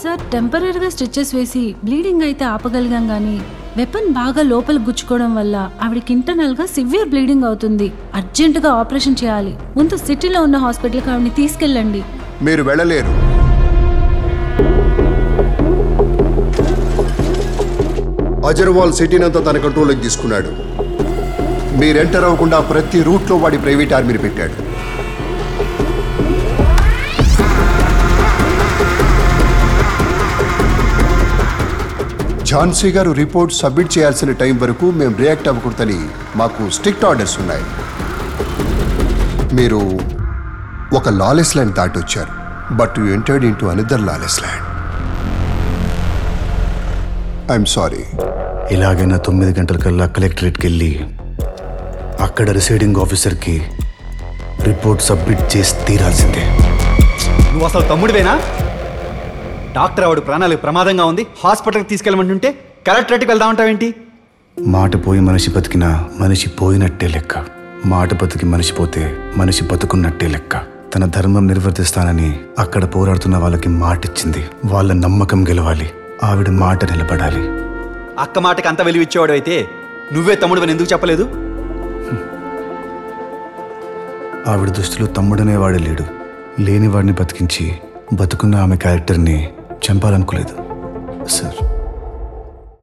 sir టెంపరీగా stitches వేసి bleeding అయితే ఆపగలిగాం కానీ వెపన్ బాగా లోపల గుచ్చుకోవడం వల్ల ఆవిడకి ఇంటర్నల్ గా సివియర్ బ్లీడింగ్ అవుతుంది అర్జెంటుగా ఆపరేషన్ చేయాలి ముందు సిటీలో ఉన్న హాస్పిటల్కి ఆవిడని తీసుకెళ్ళండి మీరు వెళ్ళలేరు అజర్వాల్ సిటీనంతా తన కంట్రోల్లోకి తీసుకున్నాడు మీరు ఎంటర్ అవ్వకుండా ప్రతి రూట్లో వాడి ప్రైవేట్ ఆర్మీని పెట్టాడు ఝాన్సీ గారు రిపోర్ట్ సబ్మిట్ చేయాల్సిన టైం వరకు మేము రియాక్ట్ అవ్వకూడదని మాకు స్ట్రిక్ట్ ఆర్డర్స్ ఉన్నాయి మీరు ఒక లాలెస్ ల్యాండ్ దాటి వచ్చారు but you entered into another lawless land I'm sorry ఇలాగైనా తొమ్మిది గంటల కల్లా కలెక్టరేట్కి వెళ్ళి అక్కడ రిసైడింగ్ ఆఫీసర్కి రిపోర్ట్ సబ్మిట్ చేసి తీరాల్సిందే నువ్వు అసలు తమ్ముడివేనా డాక్టర్ ఆవిడ ప్రాణాలకు ప్రమాదంగా ఉంది హాస్పిటల్కి తీసుకెళ్ళమంటుంటే కలెక్టరేట్కి వెళ్దామంటావేంటి మాట పోయి మనిషి బతికినా మనిషి పోయినట్టే లెక్క మాట బతికి మనిషి పోతే మనిషి బతుకున్నట్టే లెక్క తన ధర్మం నిర్వర్తిస్తానని అక్కడ పోరాడుతున్న వాళ్ళకి మాటిచ్చింది వాళ్ళ నమ్మకం గెలవాలి ఆవిడ మాట నిలబడాలి అక్క మాటకి అంత విలువ ఇచ్చేవాడు అయితే నువ్వే తమ్ముడు ఎందుకు చెప్పలేదు ఆవిడ దృష్టిలో తమ్ముడనేవాడే లేడు లేనివాడిని బతికించి బతుకున్న ఆమె క్యారెక్టర్ని చంపాలనుకోలేదు సార్